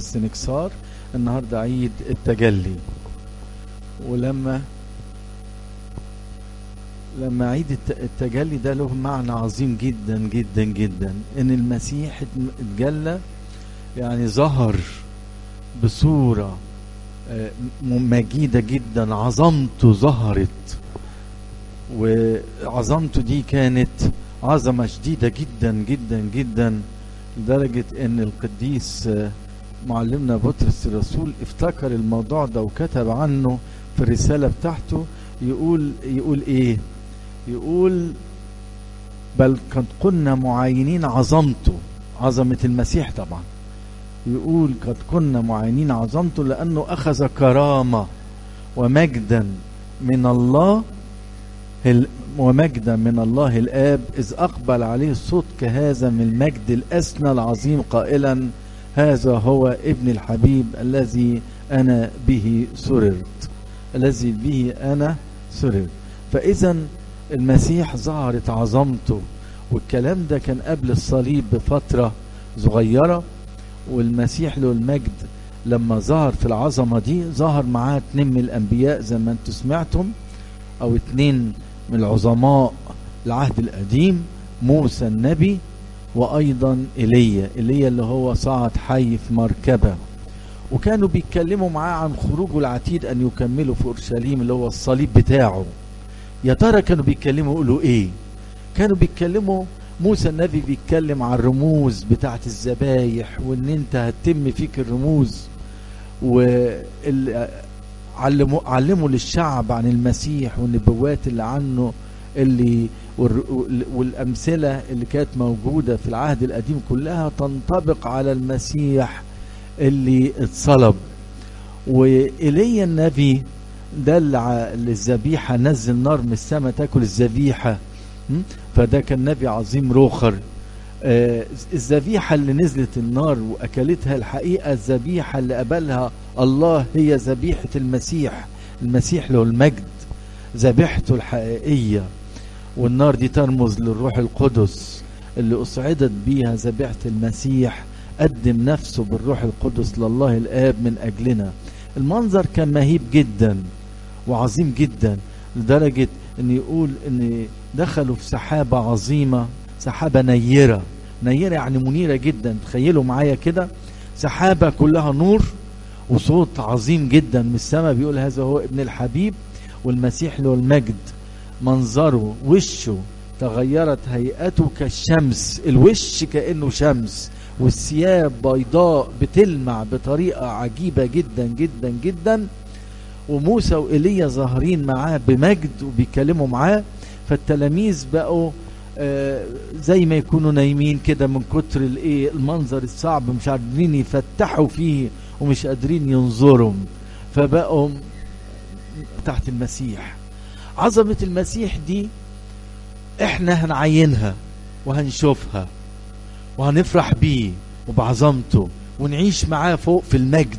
السنكسار النهارده عيد التجلي ولما لما عيد الت- التجلي ده له معنى عظيم جدا جدا جدا ان المسيح اتم- اتجلى يعني ظهر بصورة آه، م- مجيدة جدا عظمته ظهرت وعظمته دي كانت عظمة شديدة جدا جدا جدا لدرجة ان القديس آه، معلمنا بطرس الرسول افتكر الموضوع ده وكتب عنه في الرسالة بتاعته يقول يقول ايه يقول بل قد كنا معاينين عظمته عظمة المسيح طبعا يقول قد كنا معاينين عظمته لأنه أخذ كرامة ومجدا من الله ال- ومجدا من الله الآب إذ أقبل عليه الصوت كهذا من المجد الأسنى العظيم قائلا هذا هو ابن الحبيب الذي أنا به سررت الذي به أنا سررت فإذا المسيح ظهرت عظمته والكلام ده كان قبل الصليب بفترة صغيرة والمسيح له المجد لما ظهر في العظمة دي ظهر معاه اتنين من الأنبياء زي ما انتم سمعتم أو اتنين من العظماء العهد القديم موسى النبي وأيضا إيليا إيليا اللي هو صعد حي في مركبة وكانوا بيتكلموا معاه عن خروجه العتيد أن يكملوا في أورشليم اللي هو الصليب بتاعه يا ترى كانوا بيتكلموا يقولوا إيه كانوا بيتكلموا موسى النبي بيتكلم عن الرموز بتاعت الذبايح وان انت هتتم فيك الرموز وعلموا علموا للشعب عن المسيح والنبوات اللي عنه اللي والر- والامثله اللي كانت موجوده في العهد القديم كلها تنطبق على المسيح اللي اتصلب وإيليا النبي دل على الذبيحة نزل نار من السماء تاكل الذبيحة م? فده كان نبي عظيم روخر آه، الذبيحة اللي نزلت النار وأكلتها الحقيقة الذبيحة اللي قبلها الله هي ذبيحة المسيح المسيح له المجد ذبيحته الحقيقية والنار دي ترمز للروح القدس اللي أصعدت بيها ذبيحة المسيح قدم نفسه بالروح القدس لله الآب من أجلنا المنظر كان مهيب جدا وعظيم جدا لدرجة ان يقول ان دخلوا في سحابة عظيمة سحابة نيرة نيرة يعني منيرة جدا تخيلوا معايا كده سحابة كلها نور وصوت عظيم جدا من السماء بيقول هذا هو ابن الحبيب والمسيح له المجد منظره وشه تغيرت هيئته كالشمس الوش كأنه شمس والثياب بيضاء بتلمع بطريقة عجيبة جدا جدا جدا وموسى وإيليا ظاهرين معاه بمجد وبيتكلموا معاه فالتلاميذ بقوا آه، زي ما يكونوا نايمين كده من كتر الايه المنظر الصعب مش قادرين يفتحوا فيه ومش قادرين ينظروا فبقوا تحت المسيح عظمة المسيح دي احنا هنعينها وهنشوفها وهنفرح بيه وبعظمته ونعيش معاه فوق في المجد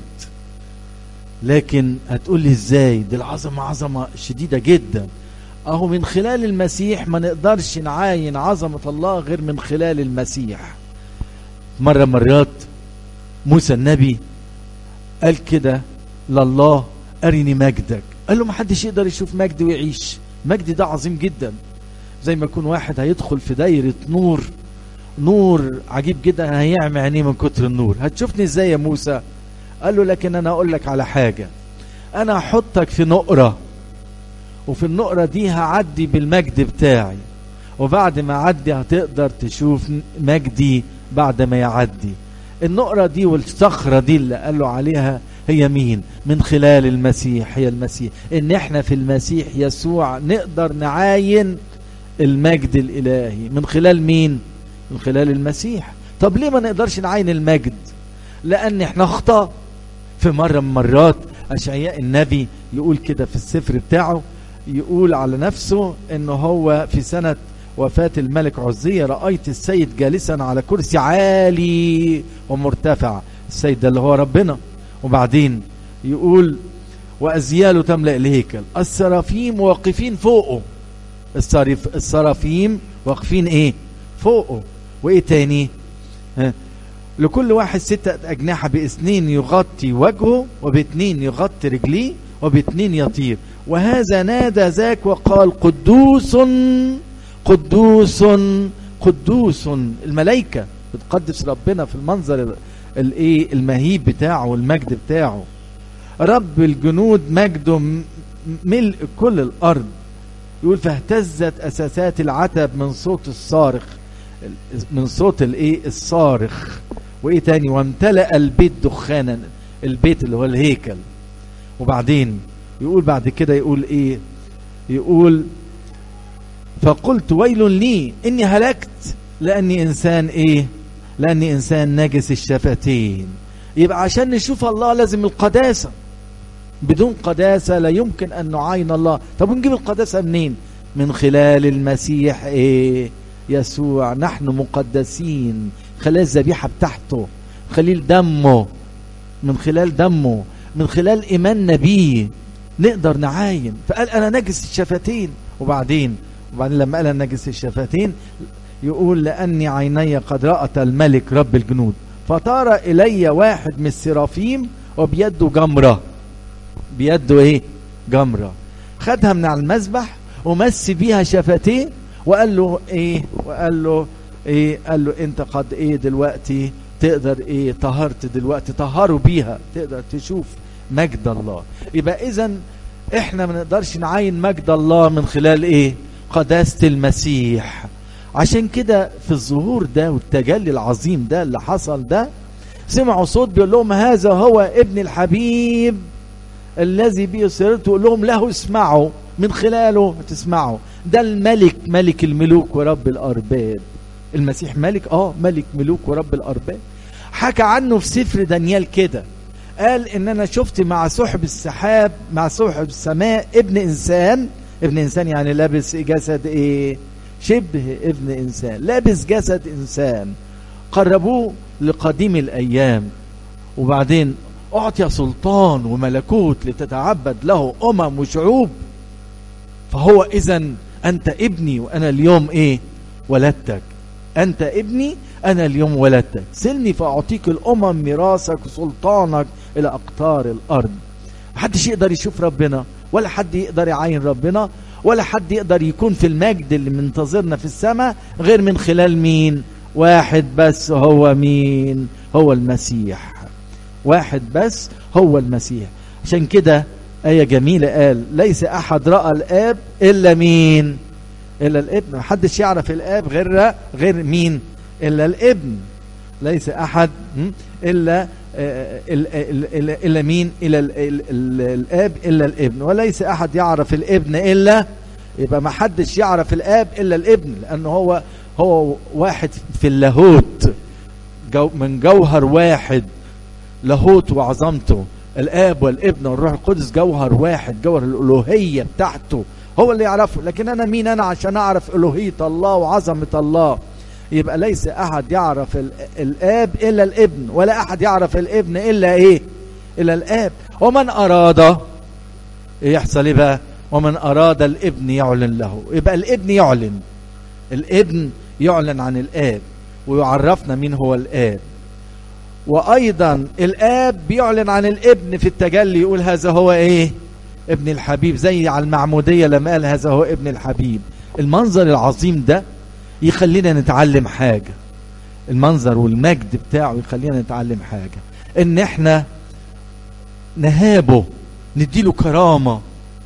لكن هتقول لي ازاي دي العظمة عظمة شديدة جدا اهو من خلال المسيح ما نقدرش نعاين عظمة الله غير من خلال المسيح مرة مرات موسى النبي قال كده لله أرني مجدك قال له ما حدش يقدر يشوف مجد ويعيش مجد ده عظيم جدا زي ما يكون واحد هيدخل في دايرة نور نور عجيب جدا هيعمي عينيه من كتر النور هتشوفني ازاي يا موسى قال له لكن انا اقول لك على حاجة انا هحطك في نقرة وفي النقرة دي هعدي بالمجد بتاعي وبعد ما اعدي هتقدر تشوف مجدي بعد ما يعدي النقرة دي والصخرة دي اللي قال له عليها هي مين من خلال المسيح هي المسيح ان احنا في المسيح يسوع نقدر نعاين المجد الالهي من خلال مين من خلال المسيح طب ليه ما نقدرش نعاين المجد لان احنا اخطأ في مرة من مرات اشعياء النبي يقول كده في السفر بتاعه يقول على نفسه انه هو في سنة وفاة الملك عزية رأيت السيد جالسا على كرسي عالي ومرتفع السيد ده اللي هو ربنا وبعدين يقول وأزياله تملأ الهيكل السرافيم واقفين فوقه الصرف السرافيم واقفين ايه فوقه وايه تاني ها لكل واحد ستة أجنحة بإثنين يغطي وجهه وباثنين يغطي رجليه وباثنين يطير وهذا نادى ذاك وقال قدوس قدوس قدوس الملائكة بتقدس ربنا في المنظر الايه المهيب بتاعه والمجد بتاعه رب الجنود مجده ملء كل الارض يقول فاهتزت اساسات العتب من صوت الصارخ من صوت الايه الصارخ وايه تاني وامتلأ البيت دخانا البيت اللي هو الهيكل وبعدين يقول بعد كده يقول ايه يقول فقلت ويل لي اني هلكت لاني انسان ايه لاني انسان نجس الشفتين يبقى عشان نشوف الله لازم القداسه بدون قداسه لا يمكن ان نعاين الله طب ونجيب القداسه منين من خلال المسيح ايه يسوع نحن مقدسين خلال الذبيحه بتاعته خلال دمه من خلال دمه من خلال ايماننا بيه نقدر نعاين فقال انا نجس الشفتين وبعدين وبعدين لما قال انا نجس الشفتين يقول لاني عيني قد رأت الملك رب الجنود فطار الي واحد من السرافيم وبيده جمره بيده ايه جمره خدها من على المذبح ومس بيها شفتيه وقال له ايه وقال له ايه قال له انت قد ايه دلوقتي تقدر ايه طهرت دلوقتي طهروا بيها تقدر تشوف مجد الله يبقى اذا احنا ما نقدرش نعاين مجد الله من خلال ايه قداسة المسيح عشان كده في الظهور ده والتجلي العظيم ده اللي حصل ده سمعوا صوت بيقول لهم هذا هو ابن الحبيب الذي به سررت يقول لهم له اسمعوا من خلاله تسمعوا ده الملك ملك الملوك ورب الارباب المسيح ملك اه ملك ملوك ورب الارباب حكى عنه في سفر دانيال كده قال ان انا شفت مع سحب السحاب مع سحب السماء ابن انسان ابن انسان يعني لابس جسد ايه شبه ابن انسان لابس جسد انسان قربوه لقديم الايام وبعدين اعطي سلطان وملكوت لتتعبد له امم وشعوب فهو اذا انت ابني وانا اليوم ايه ولدتك انت ابني انا اليوم ولدتك سلني فاعطيك الامم ميراثك وسلطانك الى اقطار الارض محدش يقدر يشوف ربنا ولا حد يقدر يعاين ربنا ولا حد يقدر يكون في المجد اللي منتظرنا في السماء غير من خلال مين واحد بس هو مين هو المسيح واحد بس هو المسيح عشان كده آية جميلة قال ليس أحد رأى الآب إلا مين إلا الابن محدش يعرف الآب غير غير مين إلا الابن ليس أحد إلا إلا, إلا مين إلا الآب إلا الابن وليس أحد يعرف الابن إلا يبقى ما حدش يعرف الآب إلا الابن لأنه هو هو واحد في اللاهوت جو من جوهر واحد لاهوت وعظمته الآب والابن والروح القدس جوهر واحد جوهر الألوهية بتاعته هو اللي يعرفه لكن أنا مين أنا عشان أعرف ألوهية الله وعظمة الله يبقى ليس أحد يعرف الآب إلا الابن ولا أحد يعرف الابن إلا إيه إلا الآب ومن أراد يحصل إيه بقى ومن أراد الابن يعلن له يبقى الابن يعلن الابن يعلن عن الآب ويعرفنا مين هو الآب وأيضا الآب بيعلن عن الابن في التجلي يقول هذا هو إيه ابن الحبيب زي على المعمودية لما قال هذا هو ابن الحبيب المنظر العظيم ده يخلينا نتعلم حاجة المنظر والمجد بتاعه يخلينا نتعلم حاجة ان احنا نهابه نديله كرامة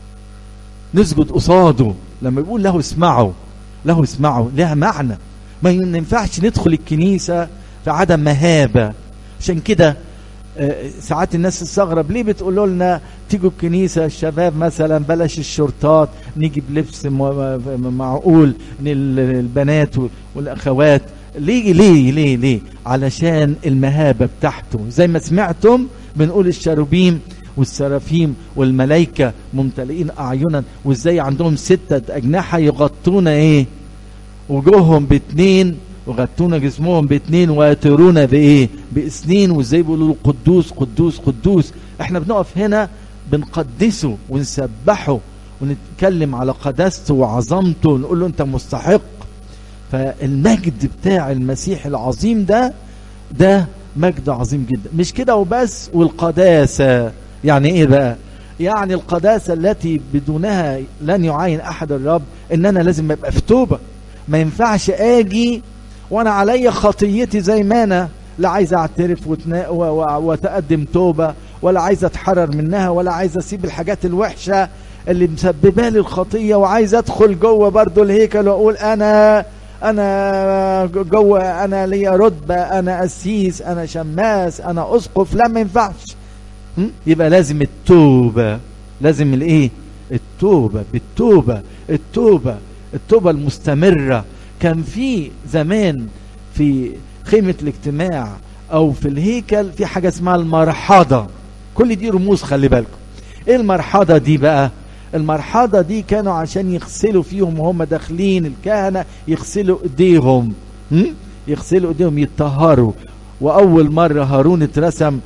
نسجد قصاده لما يقول له اسمعوا له اسمعوا لها معنى ما ينفعش ندخل الكنيسة في عدم مهابة عشان كده ساعات الناس تستغرب ليه بتقولوا لنا تيجوا الكنيسه الشباب مثلا بلاش الشرطات نيجي بلبس معقول البنات والاخوات ليه ليه ليه ليه علشان المهابه بتاعته زي ما سمعتم بنقول الشروبيم والسرافيم والملائكه ممتلئين اعينا وازاي عندهم سته اجنحه يغطون ايه وجوههم باتنين وغطونا جسمهم باتنين ويطيرون بايه باسنين وازاي بيقولوا له قدوس قدوس قدوس احنا بنقف هنا بنقدسه ونسبحه ونتكلم على قداسته وعظمته ونقول له انت مستحق فالمجد بتاع المسيح العظيم ده ده مجد عظيم جدا مش كده وبس والقداسة يعني ايه بقى يعني القداسة التي بدونها لن يعاين احد الرب ان انا لازم ابقى في توبة ما ينفعش اجي وانا عليا خطيتي زي ما انا لا عايز اعترف وتنا... و... و... وتقدم توبة ولا عايز اتحرر منها ولا عايز اسيب الحاجات الوحشة اللي مسببه لي الخطية وعايز ادخل جوه برضو الهيكل واقول انا انا جوه انا ليا رتبة انا قسيس انا شماس انا اسقف لا ما ينفعش م? يبقى لازم التوبة لازم الايه التوبة بالتوبة التوبة التوبة المستمرة كان في زمان في خيمة الاجتماع او في الهيكل في حاجة اسمها المرحضة كل دي رموز خلي بالكم ايه المرحضة دي بقى المرحضة دي كانوا عشان يغسلوا فيهم وهم داخلين الكهنة يغسلوا ايديهم م? يغسلوا ايديهم يتطهروا واول مرة هارون اترسم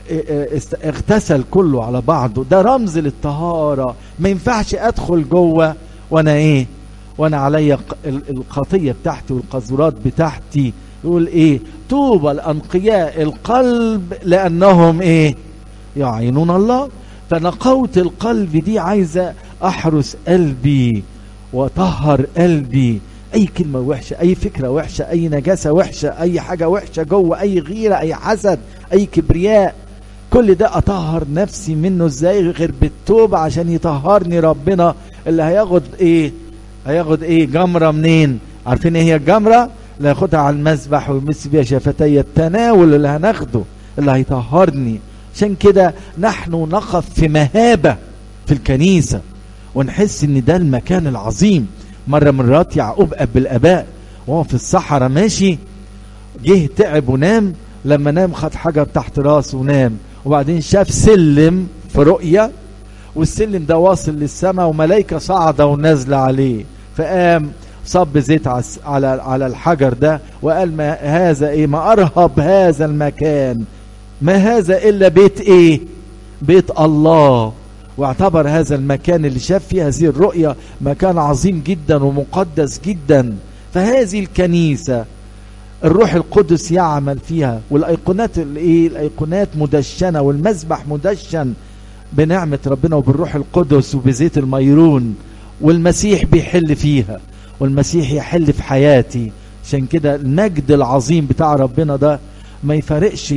اغتسل كله على بعضه ده رمز للطهارة ما ينفعش ادخل جوه وانا ايه وانا عليا الخطية بتاعتي والقذورات بتاعتي يقول ايه طوبى الانقياء القلب لانهم ايه يعينون الله فنقاوة القلب دي عايزة احرس قلبي وطهر قلبي اي كلمة وحشة اي فكرة وحشة اي نجاسة وحشة اي حاجة وحشة جوه اي غيرة اي حسد اي كبرياء كل ده اطهر نفسي منه ازاي غير بالتوبة عشان يطهرني ربنا اللي هياخد ايه هياخد ايه جمرة منين عارفين ايه هي الجمرة اللي هياخدها على المسبح ويمس بيها شفتي التناول اللي هناخده اللي هيطهرني عشان كده نحن نقف في مهابة في الكنيسة ونحس ان ده المكان العظيم مرة مرات يعقوب اب الاباء وهو في الصحراء ماشي جه تعب ونام لما نام خد حجر تحت راسه ونام وبعدين شاف سلم في رؤية والسلم ده واصل للسماء وملائكة صاعدة ونازلة عليه فقام صب زيت على على الحجر ده وقال ما هذا ايه ما ارهب هذا المكان ما هذا الا بيت ايه بيت الله واعتبر هذا المكان اللي شاف فيه هذه الرؤية مكان عظيم جدا ومقدس جدا فهذه الكنيسة الروح القدس يعمل فيها والايقونات الايه الايقونات مدشنه والمذبح مدشن بنعمه ربنا وبالروح القدس وبزيت الميرون والمسيح بيحل فيها والمسيح يحل في حياتي عشان كده المجد العظيم بتاع ربنا ده ما يفارقش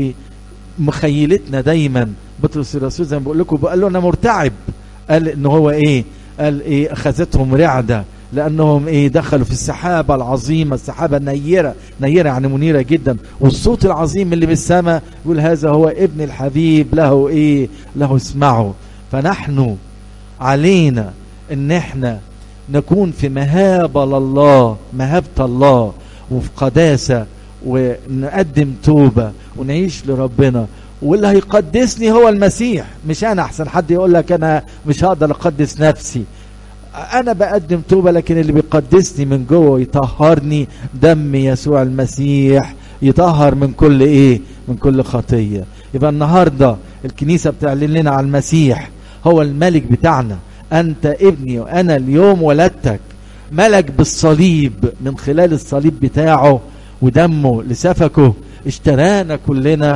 مخيلتنا دايما بطرس الرسول زي ما بقول لكم قال له انا مرتعب قال ان هو ايه قال ايه اخذتهم رعده لانهم ايه دخلوا في السحابه العظيمه السحابه النيره نيره يعني منيره جدا والصوت العظيم اللي بالسماء يقول هذا هو ابن الحبيب له ايه له اسمعوا فنحن علينا ان احنا نكون في مهابه لله مهابه الله وفي قداسه ونقدم توبه ونعيش لربنا واللي هيقدسني هو المسيح مش انا احسن حد يقول لك انا مش هقدر اقدس نفسي انا بقدم توبة لكن اللي بيقدسني من جوه يطهرني دم يسوع المسيح يطهر من كل ايه من كل خطية يبقى النهاردة الكنيسة بتعلن لنا على المسيح هو الملك بتاعنا انت ابني وانا اليوم ولدتك ملك بالصليب من خلال الصليب بتاعه ودمه اللي سفكه اشترانا كلنا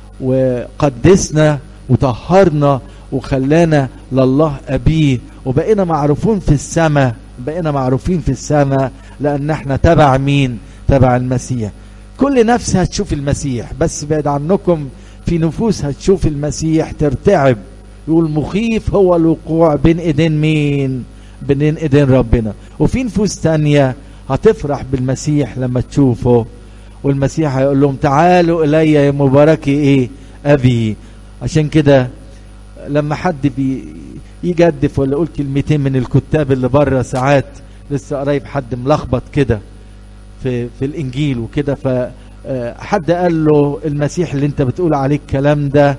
وقدسنا وطهرنا وخلانا لله أبيه وبقينا معروفون في السماء بقينا معروفين في السماء لأن احنا تبع مين تبع المسيح كل نفس هتشوف المسيح بس بعد عنكم في نفوس هتشوف المسيح ترتعب يقول مخيف هو الوقوع بين ايدين مين بين ايدين ربنا وفي نفوس تانية هتفرح بالمسيح لما تشوفه والمسيح هيقول لهم تعالوا الي يا مباركي ايه ابي عشان كده لما حد بي يجدف ولا يقول كلمتين من الكتاب اللي بره ساعات لسه قريب حد ملخبط كده في في الانجيل وكده فحد قال له المسيح اللي انت بتقول عليه الكلام ده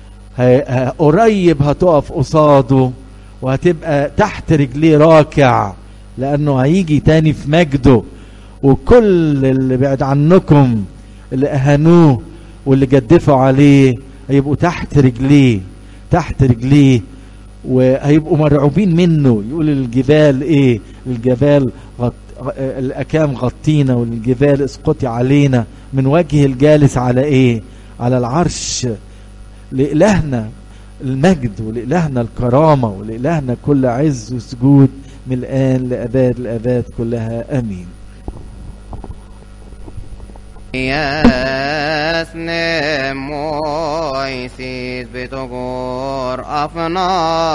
قريب هتقف قصاده وهتبقى تحت رجليه راكع لانه هيجي تاني في مجده وكل اللي بعد عنكم اللي اهانوه واللي جدفوا عليه هيبقوا تحت رجليه تحت رجليه وهيبقوا مرعوبين منه يقول الجبال ايه الجبال غط... الاكام غطينا والجبال اسقطي علينا من وجه الجالس على ايه على العرش لإلهنا المجد ولإلهنا الكرامة ولإلهنا كل عز وسجود من الآن لأباد الأباد كلها أمين Jasne moj sis bitogor afna